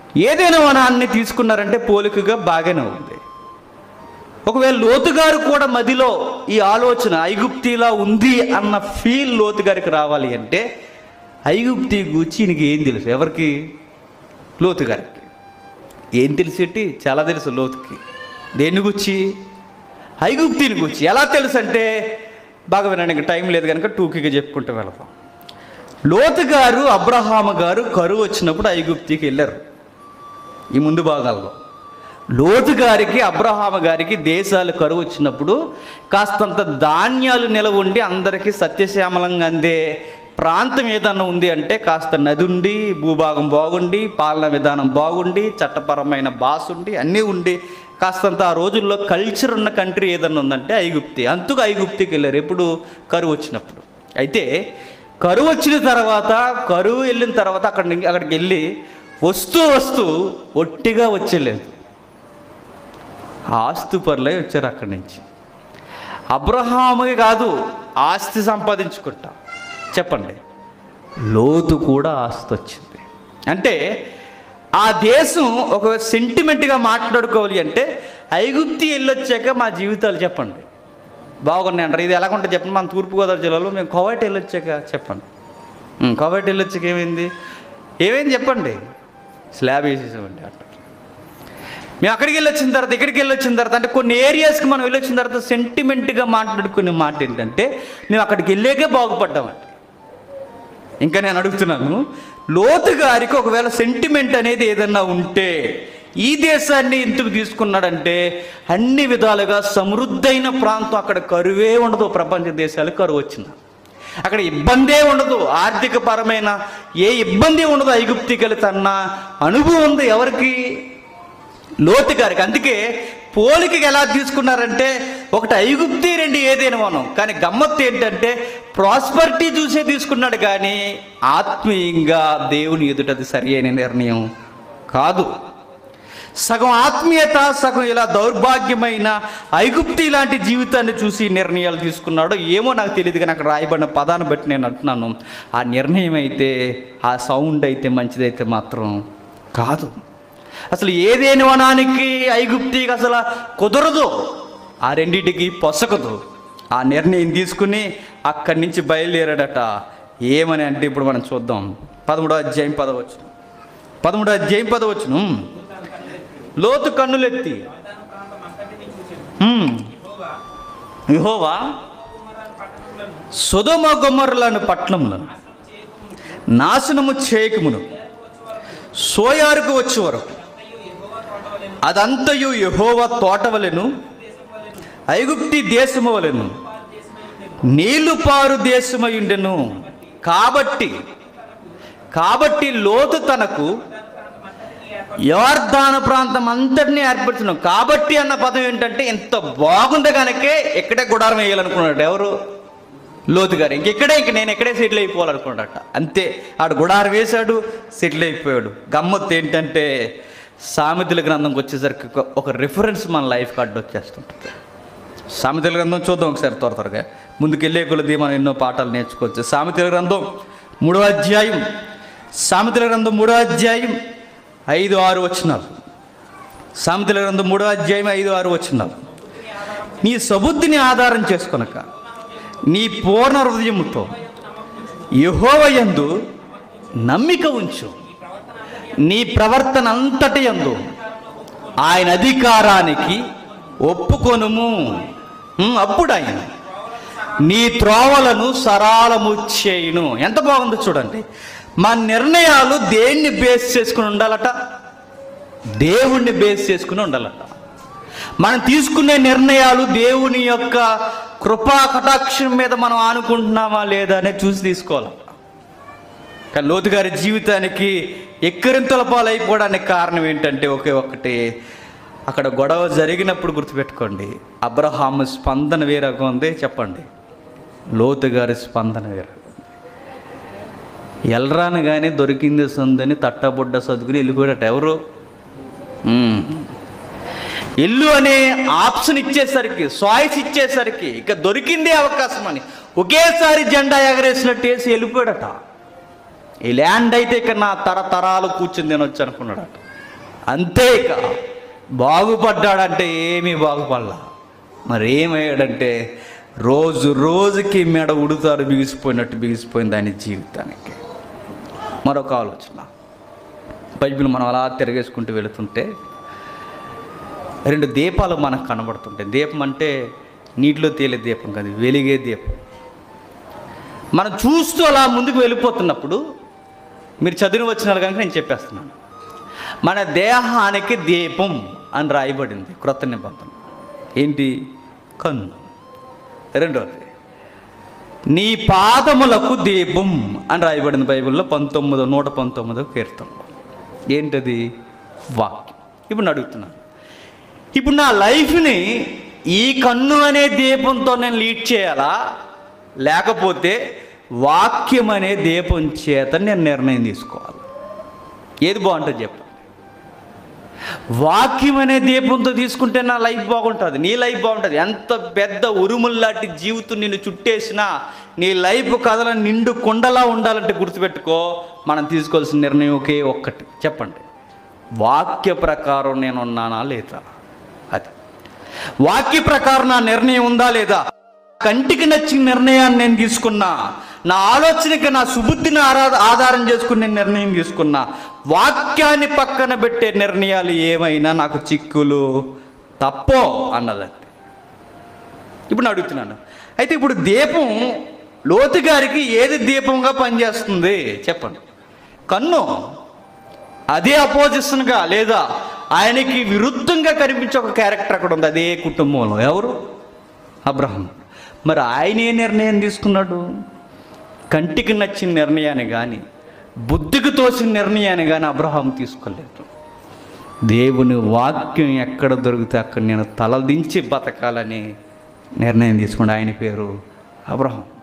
ఏదైనా వనాన్ని తీసుకున్నారంటే పోలికగా బాగానే ఉంది ఒకవేళ లోతు గారు కూడా మదిలో ఈ ఆలోచన ఐగుప్తిలా ఉంది అన్న ఫీల్ లోతు గారికి రావాలి అంటే ఐగుప్తి గూర్చి ఈయనకి ఏం తెలుసు ఎవరికి లోతు గారికి ఏం తెలిసేటి చాలా తెలుసు లోతుకి దేని గుచ్చి ఐగుప్తిని గుచ్చి ఎలా తెలుసు అంటే బాగా వినడానికి టైం లేదు కనుక టూకీగా చెప్పుకుంటూ వెళదాం లోతు గారు అబ్రహాము గారు కరువు వచ్చినప్పుడు ఐగుప్తికి వెళ్ళారు ఈ ముందు భాగాల్లో లోతు గారికి అబ్రహాము గారికి దేశాలు కరువు వచ్చినప్పుడు కాస్తంత ధాన్యాలు నిలవ ఉండి అందరికీ సత్యశ్యామలంగా అందే ప్రాంతం ఏదన్నా ఉంది అంటే కాస్త నది ఉండి భూభాగం బాగుండి పాలన విధానం బాగుండి చట్టపరమైన బాస్ ఉండి అన్నీ ఉండి కాస్తంత ఆ రోజుల్లో కల్చర్ ఉన్న కంట్రీ ఏదన్నా ఉందంటే ఐగుప్తి అందుకు ఐగుప్తికి వెళ్ళారు ఎప్పుడు కరువు వచ్చినప్పుడు అయితే కరువు వచ్చిన తర్వాత కరువు వెళ్ళిన తర్వాత అక్కడ అక్కడికి వెళ్ళి వస్తూ వస్తూ ఒట్టిగా వచ్చేలేదు ఆస్తు పరులై వచ్చారు అక్కడి నుంచి అబ్రహాముకి కాదు ఆస్తి సంపాదించుకుంటా చెప్పండి లోతు కూడా ఆస్తి వచ్చింది అంటే ఆ దేశం ఒక సెంటిమెంట్గా మాట్లాడుకోవాలి అంటే ఐగుప్తి వెళ్ళొచ్చాక మా జీవితాలు చెప్పండి బాగున్నాయి అంటారు ఇది ఎలా ఉంటుంది చెప్పండి మన తూర్పుగోదావరి జిల్లాలో మేము కోవైట్ వెళ్ళొచ్చాక చెప్పండి ఉం, కోవైట్ వెళ్ళొచ్చాక ఏమైంది ఏమైంది చెప్పండి స్లాబ్ వేసేసామండి అంటారు మేము అక్కడికి వెళ్ళి వచ్చిన తర్వాత ఇక్కడికి వెళ్ళి వచ్చిన తర్వాత అంటే కొన్ని ఏరియాస్కి మనం వెళ్ళి వచ్చిన తర్వాత సెంటిమెంట్గా మాట్లాడుకునే మాట ఏంటంటే మేము అక్కడికి వెళ్ళాకే బాగుపడ్డామంట ఇంకా నేను అడుగుతున్నాను లోతు గారికి ఒకవేళ సెంటిమెంట్ అనేది ఏదన్నా ఉంటే ఈ దేశాన్ని ఎందుకు తీసుకున్నాడంటే అన్ని విధాలుగా సమృద్ధైన ప్రాంతం అక్కడ కరువే ఉండదు ప్రపంచ దేశాలకు కరువు వచ్చింది అక్కడ ఇబ్బందే ఉండదు ఆర్థిక పరమైన ఏ ఇబ్బంది ఉండదు ఐగుప్తికలు తన్న అనుభవం ఉంది ఎవరికి లోతు గారికి అందుకే పోలికకి ఎలా తీసుకున్నారంటే ఒకటి ఐగుప్తి రెండు ఏదైనా మనం కానీ గమ్మత్తు ఏంటంటే ప్రాస్పరిటీ చూసే తీసుకున్నాడు కానీ ఆత్మీయంగా దేవుని ఎదుటది సరి అయిన నిర్ణయం కాదు సగం ఆత్మీయత సగం ఇలా దౌర్భాగ్యమైన ఐగుప్తి లాంటి జీవితాన్ని చూసి నిర్ణయాలు తీసుకున్నాడో ఏమో నాకు తెలియదు కానీ అక్కడ రాయబడిన పదాన్ని బట్టి నేను అంటున్నాను ఆ నిర్ణయం అయితే ఆ సౌండ్ అయితే మంచిదైతే మాత్రం కాదు అసలు ఏదేని వనానికి ఐగుప్తికి అసలు కుదరదు ఆ రెండింటికి పొసకదు ఆ నిర్ణయం తీసుకుని అక్కడి నుంచి బయలుదేరాడట ఏమని అంటే ఇప్పుడు మనం చూద్దాం పదమూడో అధ్యాయం పదవచ్చు పదమూడో అధ్యాయం పదవచ్చును లోతు కన్నులెత్తి హ్మ్. యెహోవా సుధమ గుమ్మరులను పట్లములను నాశనము చేయకమును సోయారుకు వచ్చే వరకు అదంతయు యెహోవా తోటవలెను ఐగుప్తి దేశము వలెను నీళ్లు పారు దేశమయుండెను కాబట్టి కాబట్టి లోతు తనకు యోర్ధాన ప్రాంతం అంతటినీ ఏర్పడుతున్నాం కాబట్టి అన్న పదం ఏంటంటే ఎంత బాగుంది కనుకే ఇక్కడే గుడారం వేయాలనుకున్నాడు ఎవరు లోతు గారు ఇంకెక్కడే ఇంక నేను ఎక్కడే సెటిల్ అయిపోవాలనుకున్నాడట అంతే ఆడు గుడారం వేశాడు సెటిల్ అయిపోయాడు గమ్మత్తు ఏంటంటే సామెతల గ్రంథంకి వచ్చేసరికి ఒక- ఒక రిఫరెన్స్ మన లైఫ్ కార్డు వచ్చేస్తుంటుంది సామెతల గ్రంథం చూద్దాం ఒకసారి త్వర త్వరగా ముందుకెళ్ళే కొలది మనం ఎన్నో పాఠాలు నేర్చుకోవచ్చు సామెతల గ్రంథం మూడో అధ్యాయం సామెతల గ్రంథం మూడో అధ్యాయం ఐదు ఆరు వచ్చినాలు సామెతల గ్రంథం మూడో అధ్యాయం ఐదు ఆరు వచ్చినాలు నీ సబుద్ధిని ఆధారం చేసుకొనక నీ పూర్ణ హృదయముతో యహోవయందు నమ్మిక ఉంచు నీ ప్రవర్తన అంతటి యందు ఆయన అధికారానికి ఒప్పుకొనుము ఉమ్, అప్పుడు ఆయన నీ త్రోవలను సరాలము చేయును ఎంత బాగుందో చూడండి మా నిర్ణయాలు దేన్ని బేస్ చేసుకుని ఉండాలట దేవుణ్ణి బేస్ చేసుకుని ఉండాలట మనం తీసుకునే నిర్ణయాలు దేవుని యొక్క కృపా కటాక్షం మీద మనం ఆనుకుంటున్నామా లేదా అనేది చూసి తీసుకోవాలి కానీ లోతు గారి జీవితానికి ఎక్కిరింతల పాలైపోవడానికి కారణం ఏంటంటే ఒకే ఒక్కటి అక్కడ గొడవ జరిగినప్పుడు గుర్తుపెట్టుకోండి అబ్రహాము స్పందన వేరగా ఉంది చెప్పండి లోతు గారి స్పందన వేరగా ఉంది ఎల్రాను కానీ దొరికింది సందని తట్టబుడ్డ సర్దుకుని వెళ్ళిపోయాడట ఎవరు ఉమ్. ఇల్లు అనే ఆప్షన్ ఇచ్చేసరికి చాయిస్ ఇచ్చేసరికి ఇక దొరికిందే అవకాశం అని ఒకేసారి జెండా ఎగరేసినట్టు వేసి వెళ్ళిపోయాడట ఈ ల్యాండ్ అయితే ఇక నా తరతరాలు కూర్చుని తినొచ్చు అనుకున్నాడట అంతే ఇక బాగుపడ్డాడంటే ఏమీ బాగుపడలా మరి ఏమయ్యాడంటే రోజు రోజుకి మెడ ఉడుతారు బిగిసిపోయినట్టు బిగిసిపోయింది ఆయన జీవితానికి మరొక ఆలోచన బైబిల్ మనం అలా తిరగేసుకుంటూ వెళుతుంటే రెండు దీపాలు మనకు కనబడుతుంటాయి దీపం అంటే నీటిలో తేలే దీపం కాదు వెలిగే దీపం మనం చూస్తూ అలా ముందుకు వెళ్ళిపోతున్నప్పుడు మీరు చదివి వచ్చినారు కనుక నేను చెప్పేస్తున్నాను మన దేహానికి దీపం అని రాయబడింది క్రొత్త నిబంధన ఏంటి కన్ను రెండవది నీ పాదములకు దీపం అని రాయబడింది బైబిల్లో పంతొమ్మిదో నూట పంతొమ్మిదో కీర్తన ఏంటది వాక్యం ఇప్పుడు నేను అడుగుతున్నాను ఇప్పుడు నా లైఫ్ని ఈ కన్ను అనే దీపంతో నేను లీడ్ చేయాలా లేకపోతే వాక్యం అనే దీపం చేత నేను నిర్ణయం తీసుకోవాలి ఏది బాగుంటుంది చెప్పు వాక్యం అనే దీపంతో తీసుకుంటే నా లైఫ్ బాగుంటుంది నీ లైఫ్ బాగుంటుంది ఎంత పెద్ద ఉరుముల్లాంటి జీవితం నిన్ను చుట్టేసినా నీ లైఫ్ కథల నిండు కొండలా ఉండాలంటే గుర్తుపెట్టుకో మనం తీసుకోవాల్సిన నిర్ణయం ఒకే ఒక్కటి చెప్పండి వాక్య ప్రకారం నేను ఉన్నానా లేదా అది వాక్య ప్రకారం నా నిర్ణయం ఉందా లేదా కంటికి నచ్చిన నిర్ణయాన్ని నేను తీసుకున్నా నా ఆలోచనకి నా సుబుద్ధిని ఆరా ఆధారం చేసుకుని నేను నిర్ణయం తీసుకున్నా వాక్యాన్ని పక్కన పెట్టే నిర్ణయాలు ఏమైనా నాకు చిక్కులు తప్పో అన్నదండి ఇప్పుడు నేను అడుగుతున్నాను అయితే ఇప్పుడు దీపం లోతు గారికి ఏది దీపంగా పనిచేస్తుంది చెప్పండి కన్ను అదే అపోజిషన్గా లేదా ఆయనకి విరుద్ధంగా కనిపించే ఒక క్యారెక్టర్ అక్కడ ఉంది అదే కుటుంబంలో ఎవరు అబ్రహం మరి ఆయన ఏ నిర్ణయం తీసుకున్నాడు కంటికి నచ్చిన నిర్ణయాన్ని కానీ బుద్ధికి తోసిన నిర్ణయాన్ని కానీ అబ్రహాం తీసుకోలేదు దేవుని వాక్యం ఎక్కడ దొరికితే అక్కడ నేను తలదించి బతకాలని నిర్ణయం తీసుకున్నాడు ఆయన పేరు అబ్రహం